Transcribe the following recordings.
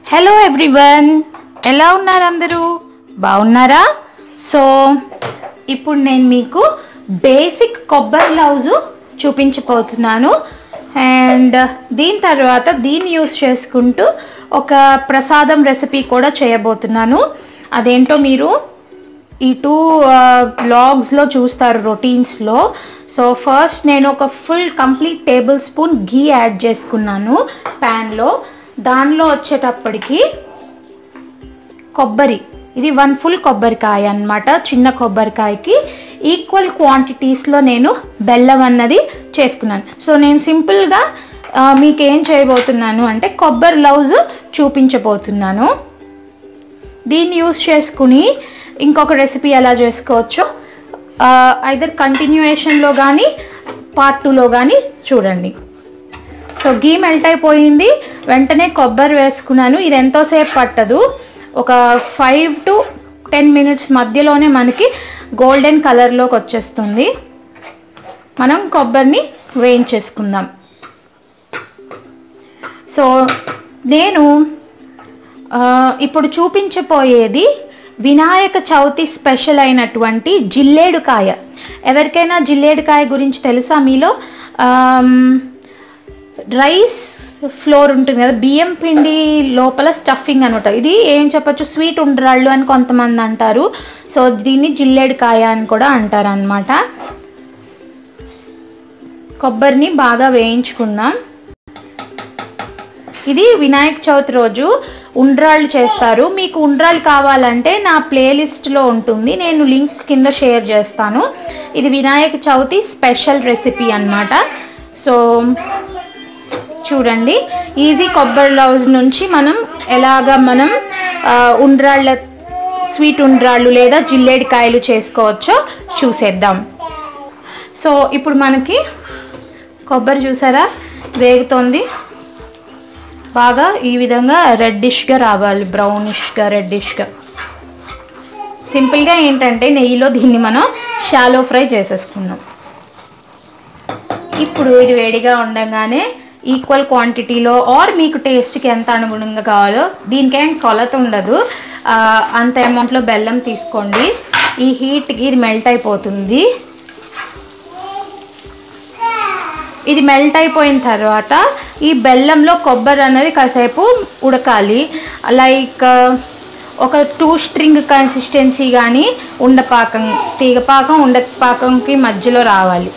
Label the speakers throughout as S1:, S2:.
S1: Hello everyone ఎలా ఉన్నారు అందరూ బాగున్నారా సో ఇప్పుడు నేను మీకు బేసిక్ కొబ్బరి లౌజు చూపించబోతున్నాను అండ్ దీని తర్వాత దీన్ని యూస్ చేసుకుంటూ ఒక ప్రసాదం రెసిపీ కూడా చేయబోతున్నాను అదేంటో మీరు ఈ టూ బ్లాగ్స్లో చూస్తారు రొటీన్స్లో సో ఫస్ట్ నేను ఒక full complete tablespoon ghee add చేసుకున్నాను ప్యాన్లో దానిలో వచ్చేటప్పటికి కొబ్బరి ఇది వన్ ఫుల్ కొబ్బరికాయ అన్నమాట చిన్న కొబ్బరికాయకి ఈక్వల్ క్వాంటిటీస్లో నేను బెల్లం అన్నది చేసుకున్నాను సో నేను సింపుల్గా ఆ, మీకు ఏం చేయబోతున్నాను అంటే కొబ్బరి లౌజ్ చూపించబోతున్నాను దీన్ని యూస్ చేసుకుని ఇంకొక రెసిపీ ఎలా చేసుకోవచ్చో ఐదర్ కంటిన్యూయేషన్లో కానీ పార్ట్ టూలో కానీ చూడండి సో గీ మెల్ట్ అయిపోయింది వెంటనే కొబ్బరి వేసుకున్నాను ఇది ఎంతోసేపు పట్టదు ఒక ఫైవ్ టు టెన్ మినిట్స్ మధ్యలోనే మనకి గోల్డెన్ కలర్లోకి వచ్చేస్తుంది మనం కొబ్బరిని వేయించేసుకుందాం సో నేను ఆ, ఇప్పుడు చూపించబోయేది వినాయక చవితి స్పెషల్ అయినటువంటి జిల్లేడుకాయ ఎవరికైనా జిల్లేడుకాయ గురించి తెలుసా మీలో ఆమ్, రైస్ ఫ్లోర్ ఉంటుంది కదా బియ్యం పిండి లోపల స్టఫింగ్ అనమాట ఇది ఏం చెప్పొచ్చు స్వీట్ ఉండ్రాళ్ళు అని కొంతమంది అంటారు సో దీన్ని జిల్లేడుకాయ అని కూడా అంటారు అనమాట కొబ్బరిని బాగా వేయించుకుందాం ఇది వినాయక చవితి రోజు ఉండ్రాళ్ళు చేస్తారు మీకు ఉండ్రాళ్ళు కావాలంటే నా ప్లేలిస్ట్లో ఉంటుంది నేను లింక్ కింద షేర్ చేస్తాను ఇది వినాయక చవితి స్పెషల్ రెసిపీ అన్నమాట సో చూడండి ఈజీ కొబ్బరి లౌజ్ నుంచి మనం ఎలాగ మనం ఆ, ఉండ్రాళ్ళ స్వీట్ ఉండ్రాళ్ళు లేదా జిల్లేడికాయలు చేసుకోవచ్చో చూసేద్దాం సో ఇప్పుడు మనకి కొబ్బరి చూసారా వేగుతోంది బాగా ఈ విధంగా రెడ్డిష్గా రావాలి బ్రౌనిష్గా రెడ్డిష్గా సింపుల్గా ఏంటంటే నెయ్యిలో దీన్ని మనం షాలో ఫ్రై చేసేసుకున్నాం ఇప్పుడు ఇది వేడిగా ఉండగానే ఈక్వల్ క్వాంటిటీలో ఆర్ మీకు టేస్ట్కి ఎంత అనుగుణంగా కావాలో దీనికేం కొలత ఉండదు ఆ, అంత అమౌంట్లో బెల్లం తీసుకోండి ఈ హీట్కి ఇది మెల్ట్ అయిపోతుంది ఇది మెల్ట్ అయిపోయిన తర్వాత ఈ బెల్లంలో కొబ్బరి అనేది కాసేపు ఉడకాలి లైక్ ఒక టూ స్ట్రింగ్ కన్సిస్టెన్సీ కానీ ఉండపాకం తీగపాకం ఉండపాకంకి మధ్యలో రావాలి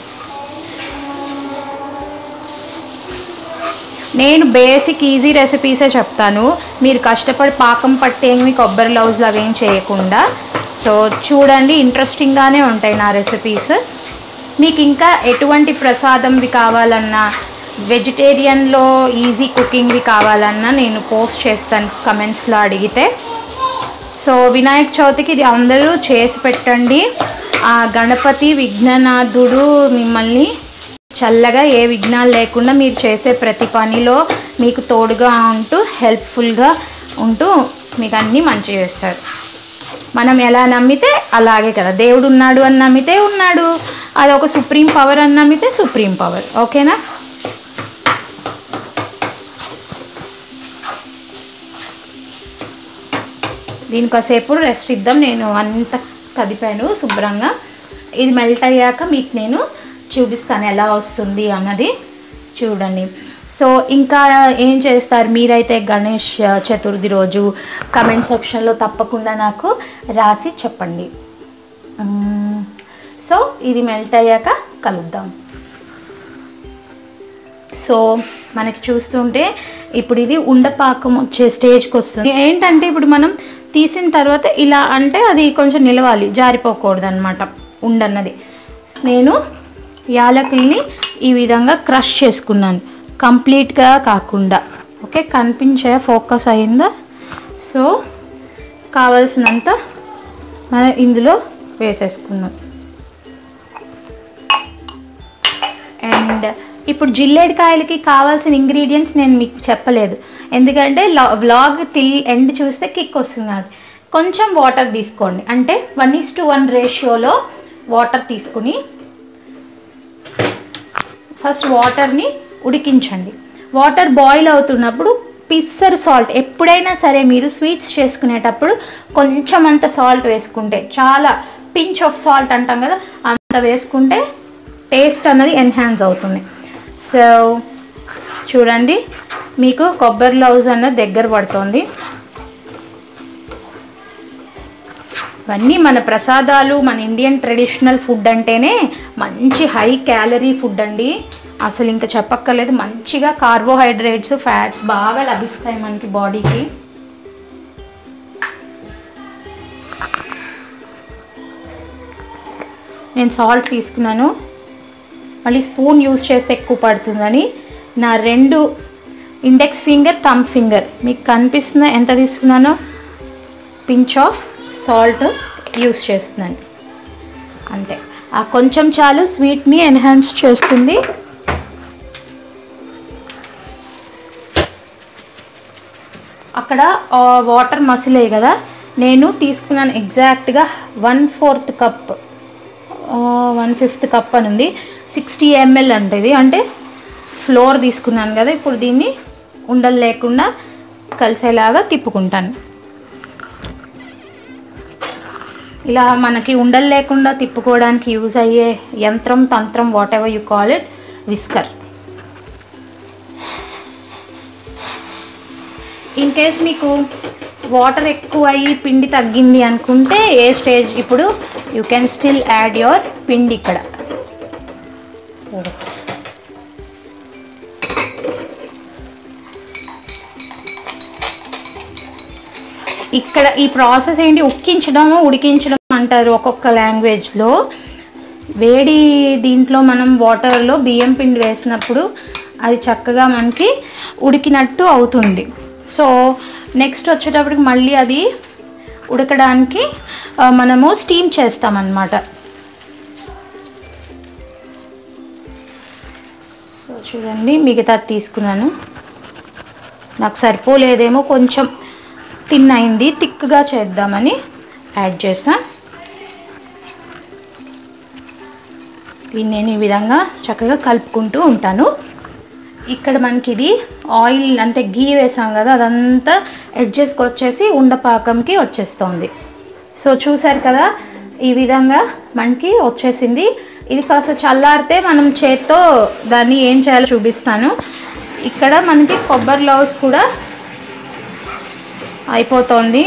S1: నేను బేసిక్ ఈజీ రెసిపీసే చెప్తాను మీరు కష్టపడి పాకం పట్టేమి కొబ్బరి లౌజ్లు అవేం చేయకుండా సో చూడండి ఇంట్రెస్టింగ్గానే ఉంటాయి నా రెసిపీస్ మీకు ఇంకా ఎటువంటి ప్రసాదంవి కావాలన్నా వెజిటేరియన్లో ఈజీ కుకింగ్వి కావాలన్నా నేను పోస్ట్ చేస్తాను కమెంట్స్లో అడిగితే సో వినాయక చవితికి ఇది అందరూ చేసి పెట్టండి ఆ గణపతి విఘ్ననాథుడు మిమ్మల్ని చల్లగా ఏ విఘ్నాలు లేకుండా మీరు చేసే ప్రతి పనిలో మీకు తోడుగా ఉంటూ హెల్ప్ఫుల్గా ఉంటూ మీకు అన్నీ మంచి చేస్తాడు మనం ఎలా నమ్మితే అలాగే కదా దేవుడు ఉన్నాడు అని నమ్మితే ఉన్నాడు అది ఒక సుప్రీం పవర్ అని నమ్మితే సుప్రీం పవర్ ఓకేనా దీని కాసేపు రెస్ట్ ఇద్దాం నేను అంత కదిపాను శుభ్రంగా ఇది మెల్ట్ అయ్యాక మీకు నేను చూపిస్తాను ఎలా వస్తుంది అన్నది చూడండి సో ఇంకా ఏం చేస్తారు మీరైతే గణేష్ చతుర్థి రోజు కమెంట్ సెక్షన్లో తప్పకుండా నాకు రాసి చెప్పండి మ్మ్. సో ఇది మెల్ట్ అయ్యాక కలుద్దాం సో మనకి చూస్తుంటే ఇప్పుడు ఇది ఉండపాకం వచ్చే స్టేజ్కి వస్తుంది ఏంటంటే ఇప్పుడు మనం తీసిన తర్వాత ఇలా అంటే అది కొంచెం నిలవాలి జారిపోకూడదు అనమాట ఉండన్నది నేను యాలకుల్ని ఈ విధంగా క్రష్ చేసుకున్నాను కంప్లీట్గా కాకుండా ఓకే కనిపించే ఫోకస్ అయిందా సో కావలసినంత మనం ఇందులో వేసేసుకున్నాం అండ్ ఇప్పుడు జిల్లేడికాయలకి కావాల్సిన ఇంగ్రీడియంట్స్ నేను మీకు చెప్పలేదు ఎందుకంటే వ్లాగ్ టిల్ ఎండ్ చూస్తే కిక్ వస్తున్నారు కొంచెం వాటర్ తీసుకోండి అంటే వన్ ఈస్ టు వన్ రేషియోలో వాటర్ తీసుకుని ఫస్ట్ వాటర్ని ఉడికించండి వాటర్ బాయిల్ అవుతున్నప్పుడు పిස්සరు సాల్ట్ ఎప్పుడైనా సరే మీరు స్వీట్స్ చేసుకునేటప్పుడు కొంచెం అంత సాల్ట్ వేసుకుంటే చాలా పించ్ ఆఫ్ సాల్ట్ అంటాం కదా అంత వేసుకుంటే టేస్ట్ అన్నది ఎన్హాన్స్ అవుతుంది సో చూడండి మీకు కొబ్బరి లౌజ్ అన్నది దగ్గర పడుతుంది ఇవన్నీ మన ప్రసాదాలు మన ఇండియన్ ట్రెడిషనల్ ఫుడ్ అంటేనే మంచి హై క్యాలరీ ఫుడ్ అండి అసలు ఇంకా చెప్పక్కర్లేదు మంచిగా కార్బోహైడ్రేట్స్ ఫ్యాట్స్ బాగా లభిస్తాయి మనకి బాడీకి నేను సాల్ట్ తీసుకున్నాను మళ్ళీ స్పూన్ యూస్ చేస్తే ఎక్కువ పడుతుందని నా రెండు ఇండెక్స్ ఫింగర్ థమ్ ఫింగర్ మీకు కనిపిస్తుందా ఎంత తీసుకున్నానో పించ్ ఆఫ్ సాల్ట్ యూస్ చేస్తున్నాను అంతే ఆ కొంచెం చాలు స్వీట్ని ఎన్హాన్స్ చేస్తుంది అక్కడ వాటర్ మసిలే కదా నేను తీసుకున్నాను ఎగ్జాక్ట్గా one fourth cup one fifth cup అని ఉంది సిక్స్టీ ఎంఎల్ అంటే ఇది అంటే ఫ్లోర్ తీసుకున్నాను కదా ఇప్పుడు దీన్ని ఉండలు లేకుండా కలిసేలాగా తిప్పుకుంటాను ఇలా మనకి ఉండలు లేకుండా తిప్పుకోవడానికి యూజ్ అయ్యే యంత్రం తంత్రం whatever you call it whisker in case మీకు వాటర్ ఎక్కువ అయ్యి పిండి తగ్గింది అనుకుంటే ఏ స్టేజ్ ఇప్పుడు you can still add your పిండి ఇక్కడ ఇక్కడ ఈ ప్రాసెస్ ఏంటి ఉక్కించడం ఉడికించడం అంటారు ఒక్కొక్క లాంగ్వేజ్లో వేడి దీంట్లో మనం వాటర్లో బియ్యం పిండి వేసినప్పుడు అది చక్కగా మనకి ఉడికినట్టు అవుతుంది సో నెక్స్ట్ వచ్చేటప్పటికి మళ్ళీ అది ఉడకడానికి ఆ, మనము స్టీమ్ చేస్తామన్నమాట సో చూడండి మిగతా తీసుకున్నాను నాకు సరిపోలేదేమో కొంచెం తిన్ అయింది థిక్గా చేద్దామని యాడ్ చేసా దీన్ని నేను ఈ విధంగా చక్కగా కలుపుకుంటూ ఉంటాను ఇక్కడ మనకి ఇది ఆయిల్ అంటే గీ వేసాం కదా అదంతా ఎడ్జెస్కి వచ్చేసి ఉండపాకంకి వచ్చేస్తుంది సో చూసారు కదా ఈ విధంగా మనకి వచ్చేసింది ఇది కాస్త చల్లారితే మనం చేత్తో దాన్ని ఏం చేయాలో చూపిస్తాను ఇక్కడ మనకి కొబ్బరి లవ్స్ కూడా అయిపోతుంది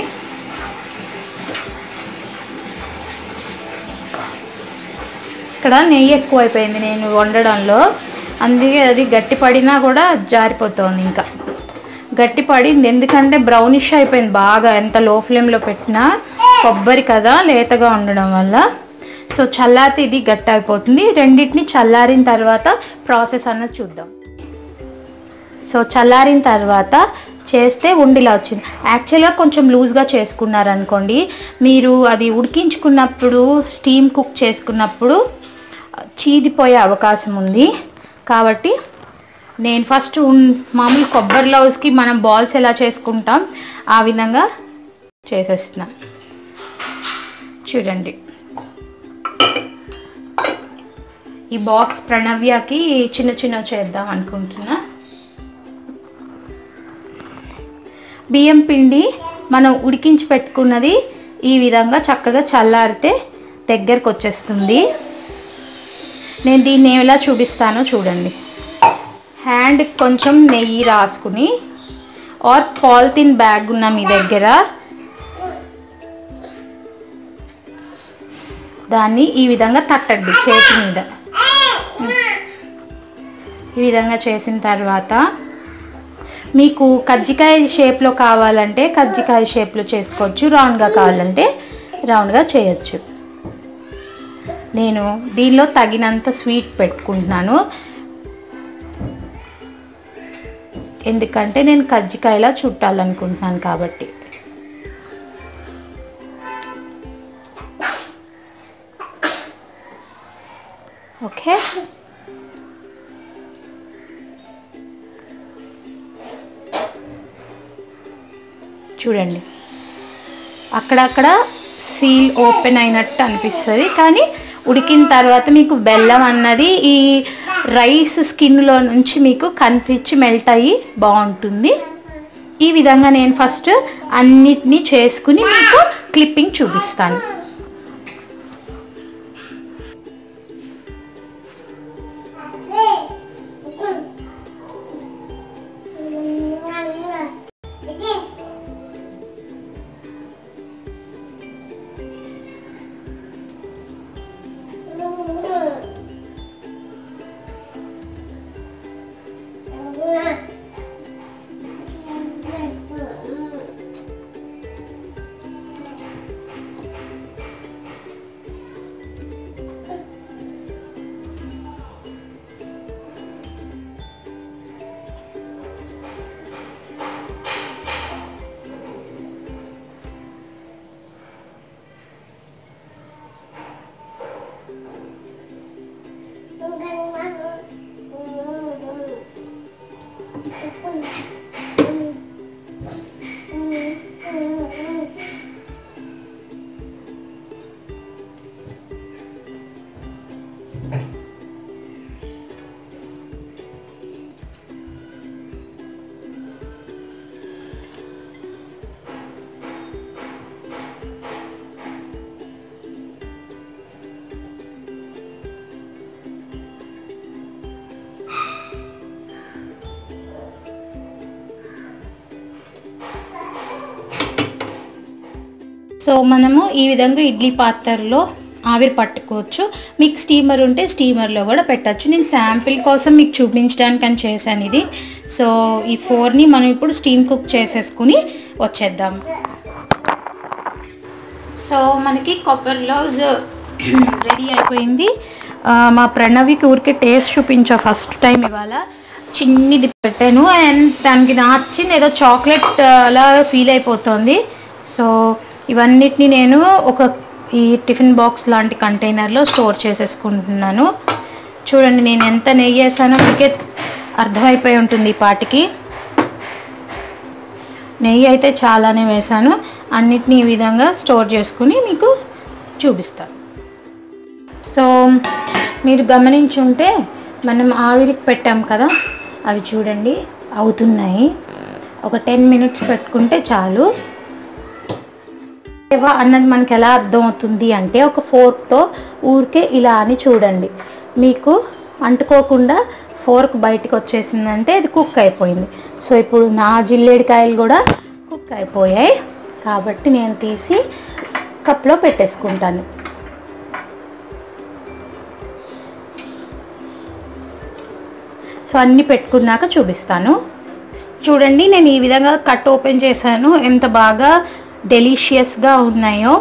S1: ఇక్కడ నెయ్యి ఎక్కువ అయిపోయింది నేను వండడంలో అందుకే అది గట్టి పడినా కూడా జారిపోతుంది ఇంకా గట్టి పడింది ఎందుకంటే బ్రౌనిష్ అయిపోయింది బాగా ఎంత లో ఫ్లేమ్లో పెట్టినా కొబ్బరి కదా లేతగా ఉండడం వల్ల సో చల్లారితే ఇది గట్టి అయిపోతుంది రెండింటిని చల్లారిన తర్వాత ప్రాసెస్ అన్నది చూద్దాం సో చల్లారిన తర్వాత చేస్తే ఉండిలా వచ్చింది యాక్చువల్గా కొంచెం లూజ్గా చేసుకున్నారనుకోండి మీరు అది ఉడికించుకున్నప్పుడు స్టీమ్ కుక్ చేసుకున్నప్పుడు చీదిపోయే అవకాశం ఉంది కాబట్టి నేను ఫస్ట్ ఉన్- మామూలు కొబ్బరి లౌజ్కి మనం బాల్స్ ఎలా చేసుకుంటాం ఆ విధంగా చేసేస్తున్నా చూడండి ఈ బాక్స్ ప్రణవ్యకి చిన్న చిన్న చేద్దాం అనుకుంటున్నా బియ్యం పిండి మనం ఉడికించి పెట్టుకున్నది ఈ విధంగా చక్కగా చల్లారితే దగ్గరకు వచ్చేస్తుంది నేను దీన్ని ఎలా చూపిస్తానో చూడండి హ్యాండ్ కొంచెం నెయ్యి రాసుకుని ఆర్ పాలిథిన్ బ్యాగ్ ఉన్న మీ దగ్గర దాన్ని ఈ విధంగా తట్టండి చేతి మీద ఈ విధంగా చేసిన తర్వాత మీకు కజ్జికాయ షేప్లో కావాలంటే కజ్జికాయ షేప్లో చేసుకోవచ్చు రౌండ్గా కావాలంటే రౌండ్గా చేయొచ్చు నేను దీనిలో తగినంత స్వీట్ పెట్టుకుంటున్నాను ఎందుకంటే నేను కజ్జికాయలా చుట్టాలనుకుంటున్నాను కాబట్టి ఓకే చూడండి అక్కడక్కడ సీల్ ఓపెన్ అయినట్టు అనిపిస్తుంది కానీ ఉడికిన తర్వాత మీకు బెల్లం అన్నది ఈ రైస్ స్కిన్లో నుంచి మీకు కనిపించి మెల్ట్ అయ్యి బాగుంటుంది ఈ విధంగా నేను ఫస్ట్ అన్నిటినీ చేసుకుని మీకు క్లిప్పింగ్ చూపిస్తాను సో మనము ఈ విధంగా ఇడ్లీ పాత్రలో ఆవిరి పట్టుకోవచ్చు మీకు స్టీమర్ ఉంటే స్టీమర్లో కూడా పెట్టచ్చు నేను శాంపిల్ కోసం మీకు చూపించడానికి అని చేశాను ఇది సో ఈ ఫోర్ని మనం ఇప్పుడు స్టీమ్ కుక్ చేసేసుకుని వచ్చేద్దాం సో మనకి కొబ్బరి లవ్స్ రెడీ అయిపోయింది ఆ, మా ప్రణవికి ఊరికే టేస్ట్ చూపించా ఫస్ట్ టైం ఇవాళ చిన్నిది పెట్టాను అండ్ దానికి నచ్చింది ఏదో చాక్లెట్ అలా ఫీల్ అయిపోతుంది సో ఇవన్నిటిని నేను ఒక ఈ టిఫిన్ బాక్స్ లాంటి కంటైనర్లో స్టోర్ చేసేసుకుంటున్నాను చూడండి నేను ఎంత నెయ్యి వేసానో మీకే అర్థమైపోయి ఉంటుంది ఈ పాటికి నెయ్యి అయితే చాలానే వేసాను అన్నిటినీ ఈ విధంగా స్టోర్ చేసుకుని మీకు చూపిస్తాను సో మీరు గమనించుంటే మనం ఆవిరికి పెట్టాం కదా అవి చూడండి అవుతున్నాయి ఒక టెన్ మినిట్స్ పెట్టుకుంటే చాలు ఏవా అన్నది మనకి ఎలా అర్థం అవుతుంది అంటే ఒక ఫోర్క్తో ఊరికే ఇలా అని చూడండి మీకు అంటుకోకుండా ఫోర్క్ బయటకు వచ్చేసిందంటే ఇది కుక్ అయిపోయింది సో ఇప్పుడు నా జిల్లేడికాయలు కూడా కుక్ అయిపోయాయి కాబట్టి నేను తీసి కప్లో పెట్టేసుకుంటాను సో అన్నీ పెట్టుకున్నాక చూపిస్తాను చూడండి నేను ఈ విధంగా కట్ ఓపెన్ చేశాను ఎంత బాగా డెలిషియస్గా ఉన్నాయో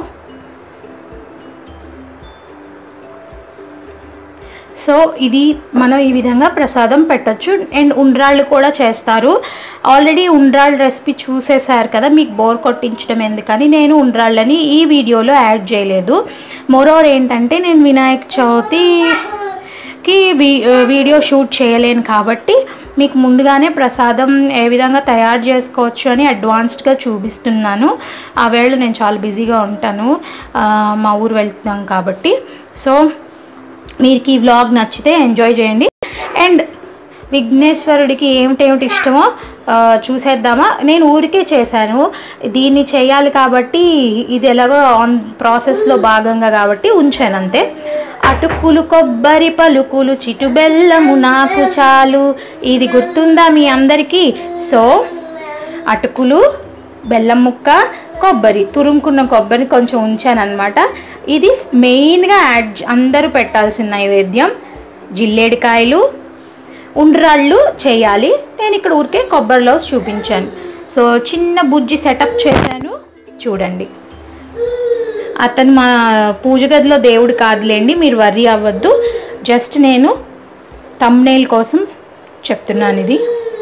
S1: సో ఇది మనం ఈ విధంగా ప్రసాదం పెట్టచ్చు అండ్ ఉండ్రాళ్ళు కూడా చేస్తారు ఆల్రెడీ ఉండ్రాళ్ళ రెసిపీ చూసేశారు కదా మీకు బోర్ కొట్టించడం ఎందుకని నేను ఉండ్రాళ్ళని ఈ వీడియోలో యాడ్ చేయలేదు మోరోవర్ ఏంటంటే నేను వినాయక చవితికి వీ వీడియో షూట్ చేయలేను కాబట్టి మీకు ముందుగానే ప్రసాదం ఏ విధంగా తయారు చేసుకోవచ్చు అని అడ్వాన్స్డ్గా చూపిస్తున్నాను ఆ వేళ నేను చాలా బిజీగా ఉంటాను ఆ, మా ఊరు వెళ్తున్నాం కాబట్టి సో మీకు ఈ వ్లాగ్ నచ్చితే ఎంజాయ్ చేయండి అండ్ విఘ్నేశ్వరుడికి ఏమిటేమిటి ఇష్టమో ఆ, చూసేద్దామా నేను ఊరికే చేశాను దీన్ని చేయాలి కాబట్టి ఇది ఎలాగో ఆన్ ప్రాసెస్లో భాగంగా కాబట్టి ఉంచాను అంతే అటుకులు కొబ్బరి పలుకులు చిటు బెల్లము నాకు చాలు ఇది గుర్తుందా మీ అందరికీ సో అటుకులు బెల్లం ముక్క కొబ్బరి తురుముకున్న కొబ్బరి కొంచెం ఉంచాను అనమాట ఇది మెయిన్గా యాడ్ అందరూ పెట్టాల్సిన నైవేద్యం జిల్లేడికాయలు ఉండ్రాళ్ళు చేయాలి నేను ఇక్కడ ఊరికే కొబ్బరిలో చూపించాను సో చిన్న బుజ్జి సెటప్ చేశాను చూడండి అతను మా పూజ గదిలో దేవుడు కాదులేండి మీరు వర్రీ అవ్వద్దు జస్ట్ నేను తమ్నేల్ కోసం చెప్తున్నాను ఇది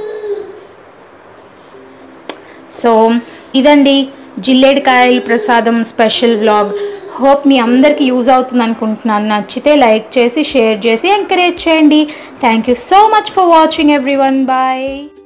S1: సో ఇదండి జిల్లేడికాయల ప్రసాదం స్పెషల్ వ్లాగ్ హోప్ మీ అందరికీ యూజ్ అవుతుంది అనుకుంటున్నాను నచ్చితే లైక్ చేసి షేర్ చేసి ఎంకరేజ్ చేయండి thank you so much for watching everyone bye